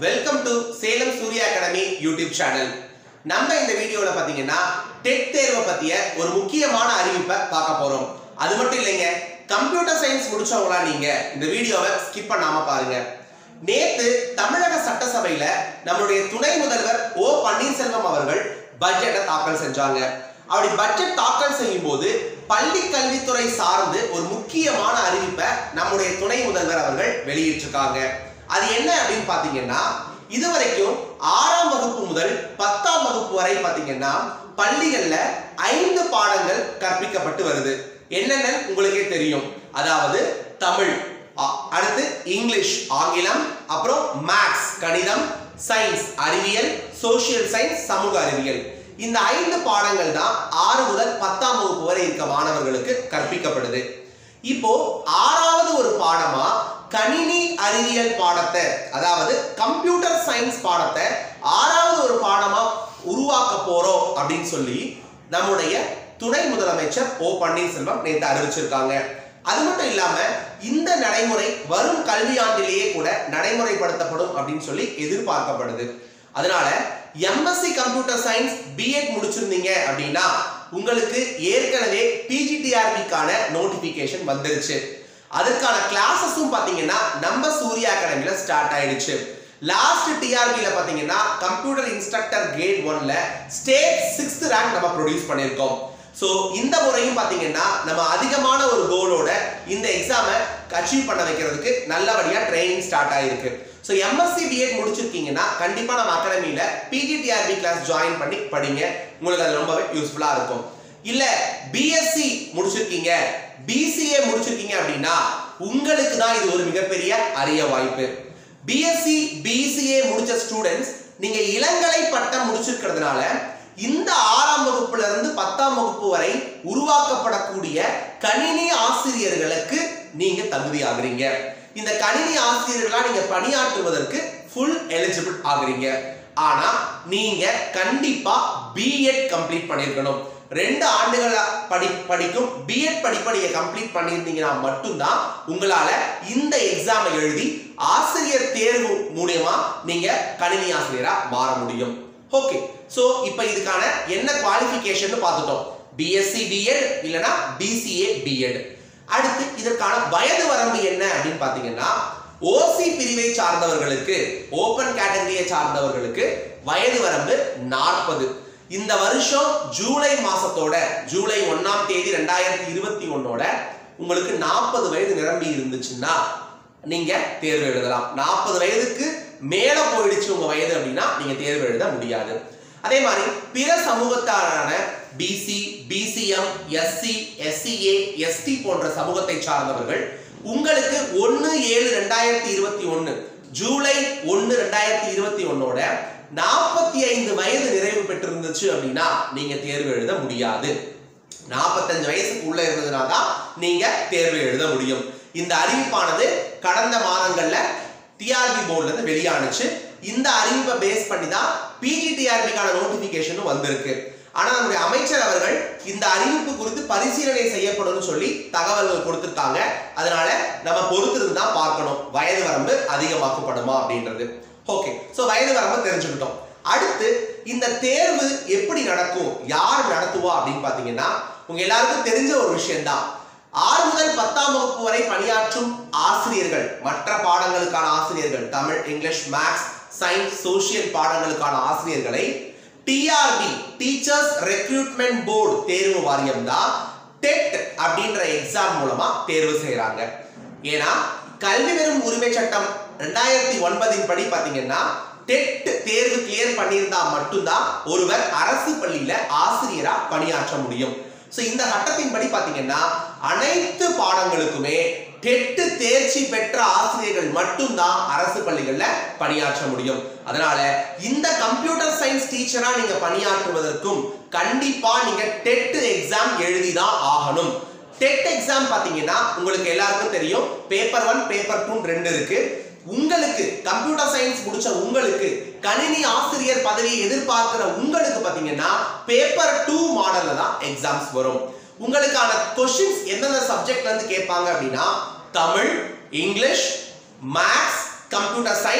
welcome to Salem Surya academy YouTube channel நம்ம இந்த வீடியோல பாத்தீங்கன்னா டெட் தேர்வை பத்திய ஒரு முக்கியமான அறிவிப்பை பார்க்க போறோம் அது மட்டும் இல்லைங்க கம்ப்யூட்டர் சயின்ஸ் முடிச்சவங்களா நீங்க இந்த வீடியோவை ஸ்கிப் பண்ணாம பாருங்க நேத்து தமிழக சட்டசபையில நம்மளுடைய துணை முதல்வர் ஓ பன்னீர்செல்வம் அவர்கள் பட்ஜெட்டை தாக்கல் செஞ்சாங்க அப்படி பட்ஜெட் தாக்கல் செய்யும் போது பள்ளி கல்வித்துறை சார்ந்து ஒரு முக்கியமான அறிவிப்பை நம்முடைய துணை முதல்வர் அவர்கள் வெளியிட்டிருக்காங்க அது என்ன அப்படின்னு பாத்தீங்கன்னா இதுவரைக்கும் ஆறாம் வகுப்பு முதல் பத்தாம் வகுப்பு வரை பாத்தீங்கன்னா பள்ளிகள்ல ஐந்து பாடங்கள் கற்பிக்கப்பட்டு வருது என்னென்ன உங்களுக்கே தெரியும் அதாவது தமிழ் அ- அடுத்து இங்கிலீஷ் ஆங்கிலம் அப்புறம் மேக்ஸ் கணிதம் சயின்ஸ் அறிவியல் சோஷியல் சயின்ஸ் சமூக அறிவியல் இந்த ஐந்து பாடங்கள் தான் ஆறு முதல் பத்தாம் வகுப்பு வரை இருக்க மாணவர்களுக்கு கற்பிக்கப்படுது இப்போ ஆறாவது ஒரு பாடமா கணினி அறிவியல் பாடத்தை அதாவது கம்ப்யூட்டர் சயின்ஸ் பாடத்தை ஆறாவது ஒரு பாடமா உருவாக்க போறோம் அப்படின்னு சொல்லி நம்முடைய துணை முதலமைச்சர் ஓ பன்னீர்செல்வம் நேற்று அறிவிச்சிருக்காங்க அது மட்டும் இல்லாம இந்த நடைமுறை வரும் கல்வியாண்டிலேயே கூட நடைமுறைப்படுத்தப்படும் அப்படின்னு சொல்லி எதிர்பார்க்கப்படுது அதனால எம்எஸ்சி கம்ப்யூட்டர் சயின்ஸ் பிஎட் முடிச்சிருந்தீங்க அப்படின்னா உங்களுக்கு ஏற்கனவே பிஜிடிஆர்பிக்கான நோட்டிபிகேஷன் வந்துருச்சு அதுக்கான கிளாஸஸும் பாத்தீங்கன்னா நம்ம சூர்யா அகாடமில ஸ்டார்ட் ஆயிடுச்சு லாஸ்ட் டிஆர்பில பாத்தீங்கன்னா கம்ப்யூட்டர் இன்ஸ்ட்ரக்டர் கிரேட் ஒன்ல ஸ்டேட் சிக்ஸ்த் ரேங்க் நம்ம ப்ரொடியூஸ் பண்ணியிருக்கோம் ஸோ இந்த முறையும் பாத்தீங்கன்னா நம்ம அதிகமான ஒரு கோலோட இந்த எக்ஸாமை அச்சீவ் பண்ண வைக்கிறதுக்கு நல்லபடியா ட்ரைனிங் ஸ்டார்ட் ஆயிருக்கு ஸோ எம்எஸ்சி பிஎட் முடிச்சிருக்கீங்கன்னா கண்டிப்பா நம்ம அகாடமியில பிஜிடிஆர்பி கிளாஸ் ஜாயின் பண்ணி படிங்க உங்களுக்கு அது ரொம்பவே யூஸ்ஃபுல்லா இருக்கும் இல்ல பிஎஸ்சி முடிச்சிருக்கீங்க பிசிஏ முடிச்சிருக்கீங்க அப்படின்னா உங்களுக்கு தான் இது ஒரு மிகப்பெரிய அரிய வாய்ப்பு பிஎஸ்சி பிசிஏ முடிச்ச ஸ்டூடெண்ட்ஸ் நீங்க இளங்கலை பட்டம் முடிச்சிருக்கிறதுனால இந்த ஆறாம் வகுப்புல இருந்து பத்தாம் வகுப்பு வரை உருவாக்கப்படக்கூடிய கணினி ஆசிரியர்களுக்கு நீங்க தகுதியாகிறீங்க இந்த கணினி ஆசிரியர்களா நீங்க பணியாற்றுவதற்கு ஃபுல் எலிஜிபிள் ஆகுறீங்க ஆனா நீங்க கண்டிப்பா பிஎட் கம்ப்ளீட் பண்ணியிருக்கணும் ரெண்டு ஆண்டுகள் படி படிக்கும் பிஎட் படிப்பை நீங்க கம்ப்ளீட் பண்ணியிருந்தீங்கன்னா மட்டும்தான் உங்களால இந்த எக்ஸாமை எழுதி ஆசிரியர் தேர்வு மூலியமா நீங்க கணினி ஆசிரியரா மாற முடியும் ஓகே சோ இப்போ இதுக்கான என்ன குவாலிஃபிகேஷன் பார்த்துட்டோம் பிஎஸ்சி பிஎட் இல்லனா பிசிஏ பிஎட் அடுத்து இதற்கான வயது வரம்பு என்ன அப்படின்னு பாத்தீங்கன்னா ஓசி பிரிவை சார்ந்தவர்களுக்கு ஓபன் கேட்டகரியை சார்ந்தவர்களுக்கு வயது வரம்பு நாற்பது இந்த வருஷம் ஜூலை மாசத்தோட ஜூலை ஒண்ணாம் தேதி ரெண்டாயிரத்தி இருபத்தி ஒன்னோட உங்களுக்கு நாற்பது வயது நிரம்பி இருந்துச்சுன்னா நீங்க தேர்வு எழுதலாம் நாற்பது வயதுக்கு மேல போயிடுச்சு உங்க வயது அப்படின்னா நீங்க தேர்வு எழுத முடியாது அதே மாதிரி பிற சமூகத்தாரான BC BCM SC SCA ST போன்ற சமூகத்தை சார்ந்தவர்கள் உங்களுக்கு ஒன்னு ஏழு ரெண்டாயிரத்தி இருபத்தி ஒன்னு ஜூலை ஒன்னு ரெண்டாயிரத்தி இருபத்தி ஒன்னோட நாற்பத்தி ஐந்து வயது நிறைவு பெற்றிருந்துச்சு அப்படின்னா நீங்க தேர்வு எழுத முடியாது நாற்பத்தஞ்சு வயசுக்கு உள்ள இருந்ததுனா தான் நீங்க தேர்வு எழுத முடியும் இந்த அறிவிப்பானது கடந்த மாதங்கள்ல டிஆர்பி போர்டுல இருந்து வெளியானுச்சு இந்த அறிவிப்பை பேஸ் பண்ணி தான் பிஜிடிஆர்பிக்கான நோட்டிபிகேஷனும் வந்திருக்கு ஆனா நம்முடைய அமைச்சர் அவர்கள் இந்த அறிவிப்பு குறித்து பரிசீலனை செய்யப்படும்னு சொல்லி தகவல்கள் கொடுத்திருக்காங்க அதனால நம்ம பொறுத்திருந்து தான் பார்க்கணும் வயது வரம்பு அதிகமாக்கப்படுமா அப்படின்றது ஓகே சோ வயது வரம்பு தெரிஞ்சுக்கிட்டோம் அடுத்து இந்த தேர்வு எப்படி நடக்கும் யார் நடத்துவா அப்படின்னு பாத்தீங்கன்னா உங்க எல்லாருக்கும் தெரிஞ்ச ஒரு விஷயம்தான் ஆறு முதல் பத்தாம் வகுப்பு வரை பணியாற்றும் ஆசிரியர்கள் மற்ற பாடங்களுக்கான ஆசிரியர்கள் Tamil English maths science social பாடங்களுக்கான ஆசிரியர்களை டிஆர்பி டீச்சர்ஸ் ரெக்ரூட்மெண்ட் போர்டு தேர்வு வாரியம் தான் டெட் அப்படின்ற எக்ஸாம் மூலமா தேர்வு செய்றாங்க ஏன்னா கல்வி பெறும் உரிமை சட்டம் ரெண்டாயிரத்தி ஒன்பதின் படி பாத்தீங்கன்னா டெட் தேர்வு கிளியர் பண்ணியிருந்தா மட்டும்தான் ஒருவர் அரசு பள்ளியில ஆசிரியரா பணியாற்ற முடியும் சோ இந்த சட்டத்தின்படி பாத்தீங்கன்னா அனைத்து பாடங்களுக்குமே டெட்டு தேர்ச்சி பெற்ற ஆசிரியர்கள் மட்டும்தான் அரசு பள்ளிகள்ல பணியாற்ற முடியும் அதனால இந்த கம்ப்யூட்டர் சயின்ஸ் டீச்சரா நீங்க பணியாற்றுவதற்கும் கண்டிப்பா நீங்க டெட் எக்ஸாம் எழுதிதான் ஆகணும் டெட் எக்ஸாம் பாத்தீங்கன்னா உங்களுக்கு எல்லாருக்கும் தெரியும் பேப்பர் ஒன் பேப்பர் டூ ரெண்டு இருக்கு உங்களுக்கு கம்ப்யூட்டர் சயின்ஸ் முடிச்ச உங்களுக்கு கணினி ஆசிரியர் பதவியை எதிர்பார்க்கிற உங்களுக்கு பாத்தீங்கன்னா பேப்பர் டூ மாடல்ல தான் எக்ஸாம்ஸ் வரும் உங்களுக்கான கொஸ்டின்ஸ் எந்தெந்த சப்ஜெக்ட்ல இருந்து கேட்பாங்க அப்படின்னா Tamil English maths computer science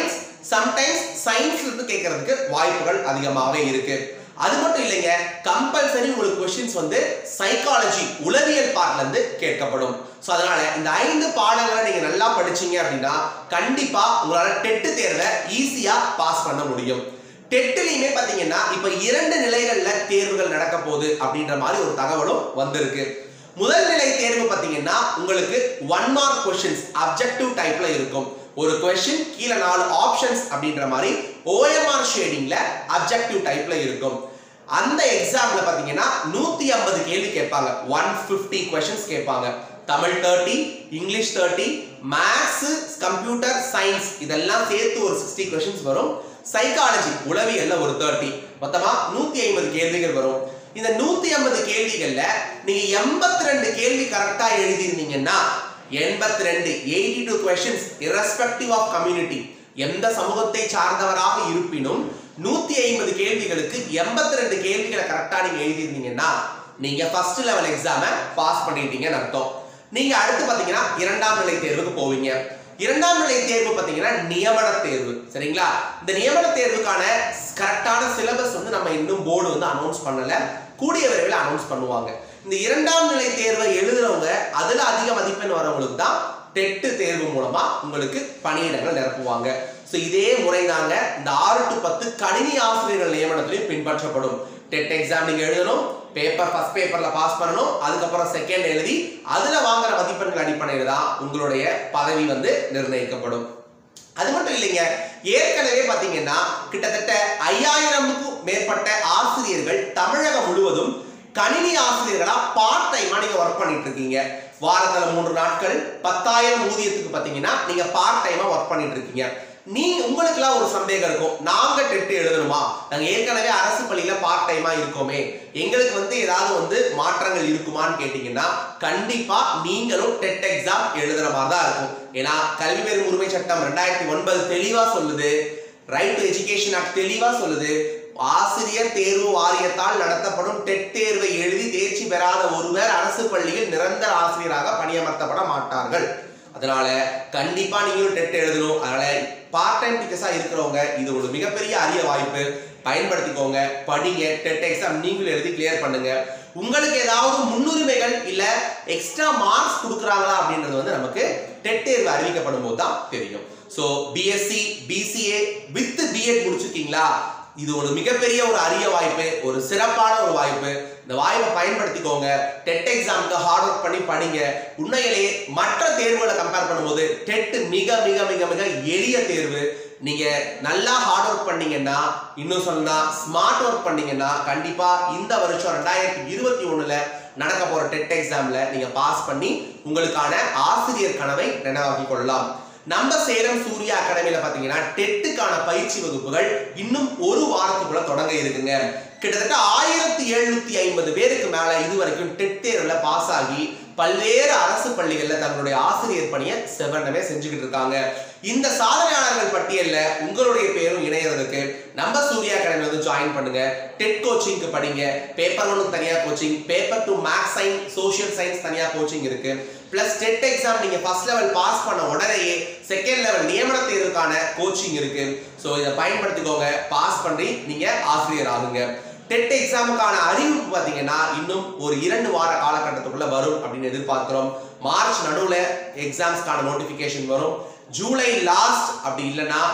sometimes சயின்ஸ்ல இருந்து கேட்கறதுக்கு வாய்ப்புகள் அதிகமாகவே இருக்கு அது மட்டும் இல்லைங்க கம்பல்சரி உங்களுக்கு கொஸ்டின்ஸ் வந்து சைக்காலஜி உளவியல் பார்ட்ல இருந்து கேட்கப்படும் ஸோ அதனால இந்த ஐந்து பாடங்களை நீங்க நல்லா படிச்சீங்க அப்படின்னா கண்டிப்பா உங்களால டெட்டு தேர்வை ஈஸியா பாஸ் பண்ண முடியும் டெட்டுலையுமே பார்த்தீங்கன்னா இப்போ இரண்டு நிலைகள்ல தேர்வுகள் நடக்க போகுது அப்படின்ற மாதிரி ஒரு தகவலும் வந்திருக்கு முதல் நிலை தேர்வு பார்த்தீங்கன்னா உங்களுக்கு ஒன் மார்க் கொஸ்டின்ஸ் அப்ஜெக்டிவ் டைப்ல இருக்கும் ஒரு கொஸ்டின் கீழே நாலு ஆப்ஷன்ஸ் அப்படின்ற மாதிரி ஓஎம்ஆர் ஷேடிங்ல அப்ஜெக்டிவ் டைப்ல இருக்கும் அந்த எக்ஸாம்ல பாத்தீங்கன்னா நூத்தி ஐம்பது கேள்வி கேட்பாங்க ஒன் பிப்டி கொஸ்டின்ஸ் கேட்பாங்க Tamil thirty English thirty maths computer science இதெல்லாம் சேர்த்து ஒரு சிக்ஸ்டி கொஸ்டின்ஸ் வரும் சைக்காலஜி உளவியல்ல ஒரு தேர்ட்டி மொத்தமா நூத்தி ஐம்பது கேள்விகள் வரும் இந்த நூத்தி ஐம்பது கேள்விகள்ல நீங்க எண்பத்தி ரெண்டு கேள்வி கரெக்டா எழுதியிருந்தீங்கன்னா எண்பத்தி ரெண்டு eighty two questions irrespective of community எந்த சமூகத்தை சார்ந்தவராக இருப்பினும் நூத்தி ஐம்பது கேள்விகளுக்கு எண்பத்தி ரெண்டு கேள்விகளை கரெக்டா நீங்க எழுதியிருந்தீங்கன்னா நீங்க ஃபர்ஸ்ட் லெவல் எக்ஸாம பாஸ் பண்ணிட்டீங்கன்னு அர்த்தம் நீங்க அடுத்து பாத்தீங்கன்னா இரண்டாம் நிலை தேர்வுக்கு போவீங்க இரண்டாம் நிலை தேர்வு பாத்தீங்கன்னா நியமன தேர்வு சரிங்களா இந்த நியமன தேர்வுக்கான கரெக்டான சிலபஸ் வந்து நம்ம இன்னும் போர்டு வந்து அனௌன்ஸ் பண்ணல கூடிய விரைவில் அனௌன்ஸ் பண்ணுவாங்க இந்த இரண்டாம் நிலை தேர்வை எழுதுறவங்க அதுல அதிக மதிப்பெண் வரவங்களுக்கு தான் டெட்டு தேர்வு மூலமா உங்களுக்கு பணியிடங்கள் நிரப்புவாங்க ஸோ இதே முறை தாங்க இந்த ஆறு டு பத்து கணினி ஆசிரியர்கள் நியமனத்திலையும் பின்பற்றப்படும் டெட் எக்ஸாம் நீங்க எழுதணும் பேப்பர் ஃபர்ஸ்ட் பேப்பர்ல பாஸ் பண்ணணும் அதுக்கப்புறம் செகண்ட் எழுதி அதுல வாங்குற மதிப்பெண்கள் அடிப்படையில் தான் உங்களுடைய பதவி வந்து நிர்ணயிக்கப்படும் அது மட்டும் இல்லைங்க ஏற்கனவே பாத்தீங்கன்னா கிட்டத்தட்ட ஐயாயிரமுக்கும் மேற்பட்ட ஆசிரியர்கள் தமிழகம் முழுவதும் கணினி ஆசிரியர்களா பார்ட் டைமா நீங்க ஒர்க் பண்ணிட்டு இருக்கீங்க வாரத்துல மூன்று நாட்கள் பத்தாயிரம் ஊதியத்துக்கு பாத்தீங்கன்னா நீங்க பார்ட் டைமா ஒர்க் பண்ணிட்டு இருக்கீங்க நீ உங்களுக்குலாம் ஒரு சந்தேகம் இருக்கும் நாங்க டெட் எழுதணுமா நாங்க ஏற்கனவே அரசு பள்ளியில பார்ட் டைமா இருக்கோமே எங்களுக்கு வந்து ஏதாவது வந்து மாற்றங்கள் இருக்குமான்னு கேட்டீங்கன்னா கண்டிப்பா நீங்களும் டெட் எக்ஸாம் எழுதுற மாதிரி தான் இருக்கும் ஏன்னா கல்வி பெறும் உரிமை சட்டம் ரெண்டாயிரத்தி ஒன்பது தெளிவா சொல்லுது ரைட் டு எஜுகேஷன் ஆக்ட் தெளிவா சொல்லுது ஆசிரியர் தேர்வு வாரியத்தால் நடத்தப்படும் டெட் தேர்வை எழுதி தேர்ச்சி பெறாத ஒருவர் அரசு பள்ளியில் நிரந்தர ஆசிரியராக பணியமர்த்தப்பட மாட்டார்கள் அதனால கண்டிப்பா நீங்களும் டெட் எழுதணும் அதனால பார்ட் டைம் டீச்சர்ஸா இருக்கிறவங்க இது ஒரு மிகப்பெரிய அரிய வாய்ப்பு பயன்படுத்திக்கோங்க படிங்க டெட் எக்ஸாம் நீங்களும் எழுதி கிளியர் பண்ணுங்க உங்களுக்கு ஏதாவது முன்னுரிமைகள் இல்ல எக்ஸ்ட்ரா மார்க்ஸ் கொடுக்குறாங்களா அப்படின்றது வந்து நமக்கு டெட் தேர்வு அறிவிக்கப்படும் போது தான் தெரியும் so BSc BCA with BEd முடிச்சிருக்கீங்களா இது ஒரு மிகப்பெரிய ஒரு அரிய வாய்ப்பு ஒரு சிறப்பான ஒரு வாய்ப்பு இந்த வாய்ப்பை பயன்படுத்திக்கோங்க டெட் எக்ஸாமுக்கு ஹார்ட் ஒர்க் பண்ணி படிங்க உண்மையிலேயே மற்ற தேர்வுகளை கம்பேர் பண்ணும்போது டெட் மிக மிக மிக மிக எளிய தேர்வு நீங்க நல்லா ஹார்ட் ஒர்க் பண்ணீங்கன்னா இன்னும் சொன்னா ஸ்மார்ட் ஒர்க் பண்ணீங்கன்னா கண்டிப்பா இந்த வருஷம் ரெண்டாயிரத்தி இருபத்தி ஒண்ணுல நடக்க போற டெட் எக்ஸாம்ல நீங்க பாஸ் பண்ணி உங்களுக்கான ஆசிரியர் கனவை நினைவாக்கி கொள்ளலாம் நம்ம சேலம் சூர்யா அகாடமியில பாத்தீங்கன்னா டெட்டுக்கான பயிற்சி வகுப்புகள் இன்னும் ஒரு வாரத்துக்குள்ள தொடங்க இருக்குங்க கிட்டத்தட்ட ஆயிரத்தி எழுநூத்தி ஐம்பது பேருக்கு மேல இது வரைக்கும் டெட் தேர்வுல பாஸ் ஆகி பல்வேறு அரசு பள்ளிகள்ல தங்களுடைய ஆசிரியர் பணியை செவ்வனமே செஞ்சுக்கிட்டு இருக்காங்க இந்த சாதனையாளர்கள் பட்டியல்ல உங்களுடைய பேரும் இணையறதுக்கு நம்ம சூர்யா அகாடமி வந்து ஜாயின் பண்ணுங்க டெட் கோச்சிங்க்கு படிங்க பேப்பர் ஒன்று தனியா coaching paper two maths science social science தனியா கோச்சிங் இருக்கு பிளஸ் டெட் எக்ஸாம் நீங்க ஃபர்ஸ்ட் லெவல் பாஸ் பண்ண உடனேயே செகண்ட் லெவல் நியமன தேர்வுக்கான கோச்சிங் இருக்கு ஸோ இதை பயன்படுத்திக்கோங்க பாஸ் பண்ணி நீங்க ஆசிரியர் ஆகுங்க டெட் எக்ஸாமுக்கான அறிவிப்பு பார்த்தீங்கன்னா இன்னும் ஒரு இரண்டு வார காலகட்டத்துக்குள்ள வரும் அப்படின்னு எதிர்பார்க்கிறோம் மார்ச் நடுவில் எக்ஸாம்ஸ்க்கான நோட்டிஃபிகேஷன் வரும் ஜூலை லாஸ்ட் அப்படி இல்லைன்னா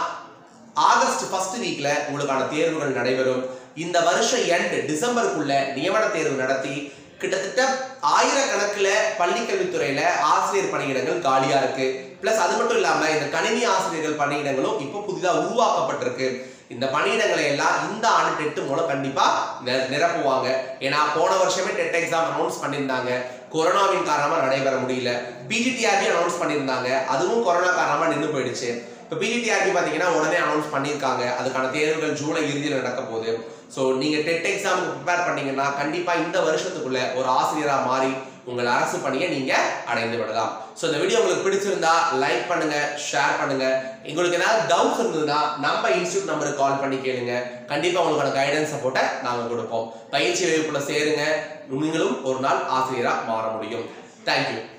ஆகஸ்ட் ஃபர்ஸ்ட் வீக்ல உங்களுக்கான தேர்வுகள் நடைபெறும் இந்த வருஷம் எண்ட் டிசம்பருக்குள்ள நியமன தேர்வு நடத்தி கிட்டத்தட்ட ஆயிரக்கணக்கில் பள்ளிக்கல்வித்துறையில ஆசிரியர் பணியிடங்கள் காலியா இருக்கு பிளஸ் அது மட்டும் இல்லாம இந்த கணினி ஆசிரியர்கள் பணியிடங்களும் இப்போ புதிதாக உருவாக்கப்பட்டிருக்கு இந்த பணியிடங்களை எல்லாம் இந்த ஆண்டு டெட் மூலம் கண்டிப்பா நி- நிரப்புவாங்க ஏன்னா போன வருஷமே டெட் எக்ஸாம் அனௌன்ஸ் பண்ணியிருந்தாங்க கொரோனாவின் காரணமா நடைபெற முடியல பிஜிடிஆர்பி அனௌன்ஸ் பண்ணியிருந்தாங்க அதுவும் கொரோனா காரணமா நின்று போயிடுச்சு இப்போ பிஜிடிஆர்பி பார்த்தீங்கன்னா உடனே அனௌன்ஸ் பண்ணியிருக்காங்க அதுக்கான தேர்வுகள் ஜூலை இறுதியில் நடக்க போகுது ஸோ நீங்கள் டெட் எக்ஸாமுக்கு ப்ரிப்பேர் பண்ணீங்கன்னா கண்டிப்பாக இந்த வருஷத்துக்குள்ள ஒரு ஆசிரியராக மாறி உங்கள் அரசு பணியை நீங்கள் அடைந்து விடலாம் ஸோ இந்த வீடியோ உங்களுக்கு பிடிச்சிருந்தா லைக் பண்ணுங்க ஷேர் பண்ணுங்க உங்களுக்கு ஏதாவது டவுட்ஸ் இருந்ததுன்னா நம்ம இன்ஸ்டியூட் நம்பருக்கு கால் பண்ணி கேளுங்க கண்டிப்பாக உங்களுக்கான கைடன்ஸ் சப்போர்ட்டை நாங்கள் கொடுப்போம் பயிற்சி வகுப்புல சேருங்க நீங்களும் ஒரு நாள் ஆசிரியராக மாற முடியும் தேங்க்யூ